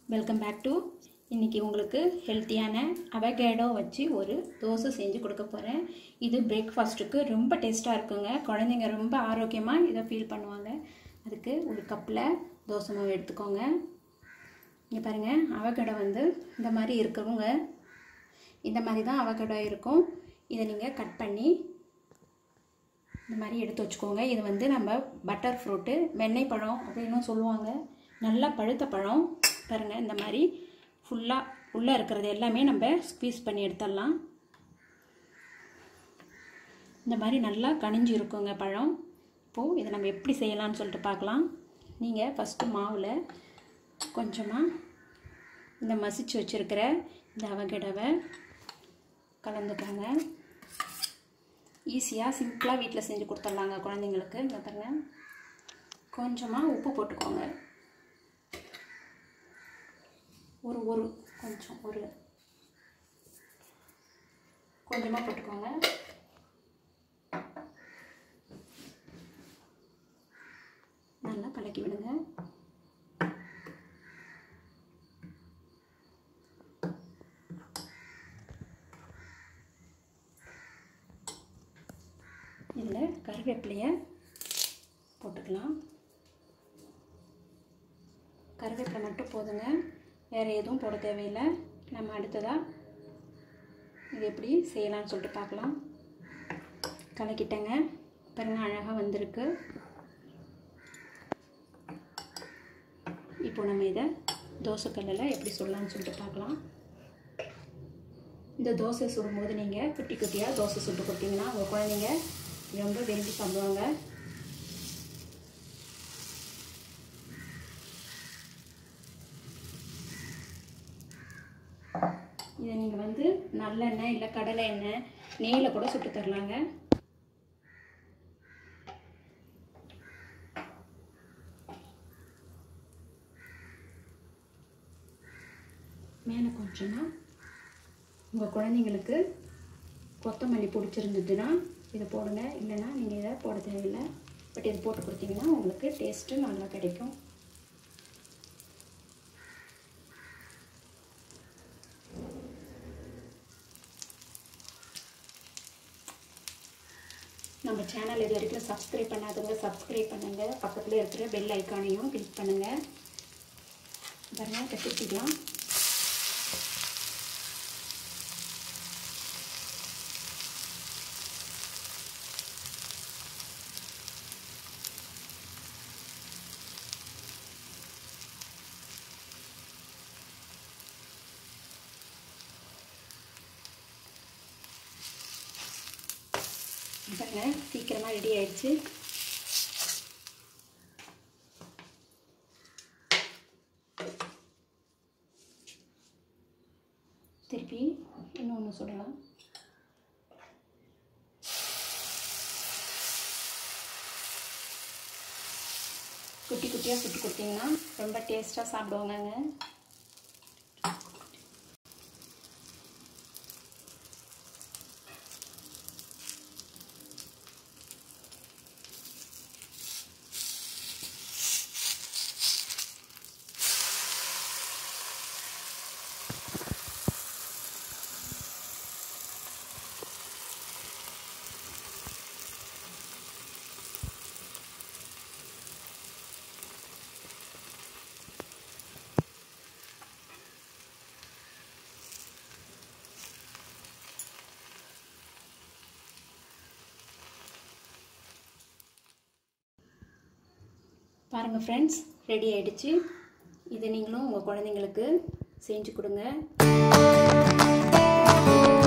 welcome back to இன்றைக்கி உங்களுக்கு ஹெல்த்தியான அவகேடோ வச்சு ஒரு தோசை செஞ்சு கொடுக்க போகிறேன் இது பிரேக்ஃபாஸ்ட்டுக்கு ரொம்ப டேஸ்ட்டாக இருக்குங்க குழந்தைங்க ரொம்ப ஆரோக்கியமாக இதை ஃபீல் பண்ணுவாங்க அதுக்கு ஒரு கப்பில் தோசை மாவு எடுத்துக்கோங்க இங்கே பாருங்கள் அவகடை வந்து இந்த மாதிரி இருக்கிறவங்க இந்த மாதிரி தான் அவகடை இருக்கும் இதை நீங்கள் கட் பண்ணி இந்த மாதிரி எடுத்து வச்சுக்கோங்க இது வந்து நம்ம பட்டர் ஃப்ரூட்டு வெண்ணெய் பழம் அப்படின்னும் சொல்லுவாங்க நல்லா பழுத்த பழம் பாருங்கள் இந்த மாதிரி ஃபுல்லாக உள்ளே இருக்கிறது எல்லாமே நம்ம ஸ்க்வீஸ் பண்ணி எடுத்துடலாம் இந்த மாதிரி நல்லா கனிஞ்சு இருக்குங்க பழம் இப்போது இதை நம்ம எப்படி செய்யலாம்னு சொல்லிட்டு பார்க்கலாம் நீங்கள் ஃபஸ்ட்டு மாவில் கொஞ்சமாக இந்த மசிச்சு வச்சுருக்கிற இந்த அவகடவை கலந்துக்கோங்க ஈஸியாக சிம்பிளாக வீட்டில் செஞ்சு கொடுத்துட்லாங்க குழந்தைங்களுக்கு இங்கே பாருங்கள் கொஞ்சமாக உப்பு போட்டுக்கோங்க ஒரு ஒரு கொஞ்சம் ஒரு கொஞ்சமாக போட்டுக்கோங்க நல்லா கலக்கி விடுங்க இதில் கருவேப்பிலையை போட்டுக்கலாம் கருவேப்பிலை மட்டும் போதுங்க வேறு எதுவும் போட தேவையில்லை நம்ம அடுத்ததாக இது எப்படி செய்யலாம்னு சொல்லிட்டு பார்க்கலாம் கலக்கிட்டேங்க பாருங்க அழகாக வந்திருக்கு இப்போ நம்ம இதை தோசைக்கல்லில் எப்படி சொல்லலாம்னு சொல்லிட்டு பார்க்கலாம் இந்த தோசை சுடும்போது நீங்கள் குட்டி குட்டியாக தோசை சுட்டு கொடுத்தீங்கன்னா உங்கள் குழந்தைங்க ரொம்ப விரும்பி சாப்பிடுவாங்க இதை நீங்கள் வந்து நல்லெண்ணெய் இல்லை கடலை எண்ணெய் நெய்யில் கூட சுட்டு தரலாங்க மேலே கொஞ்சமாக உங்கள் குழந்தைங்களுக்கு கொத்தமல்லி பிடிச்சிருந்ததுன்னா இதை போடுங்க இல்லைன்னா நீங்கள் இதை போட தேவையில்லை பட் இது போட்டு கொடுத்தீங்கன்னா உங்களுக்கு டேஸ்ட்டு நல்லா கிடைக்கும் நம்ம சேனல் இது வரைக்கும் சப்ஸ்கிரைப் பண்ணாதவங்க சப்ஸ்கிரைப் பண்ணுங்கள் பக்கத்தில் இருக்கிற பெல் ஐக்கானையும் கிளிக் பண்ணுங்கள் பாருங்கள் கட்டிக்கலாம் பாருங்க சீக்கிரமாக ரெடி ஆயிடுச்சு திருப்பி இன்னொன்று சுடலாம் குட்டி குட்டியாக சுட்டு கொடுத்தீங்கன்னா ரொம்ப டேஸ்ட்டாக சாப்பிடுவாங்கங்க பாருங்கள் ஃப்ரெண்ட்ஸ் ரெடி ஆகிடுச்சு இதை நீங்களும் உங்கள் குழந்தைங்களுக்கு செஞ்சு கொடுங்க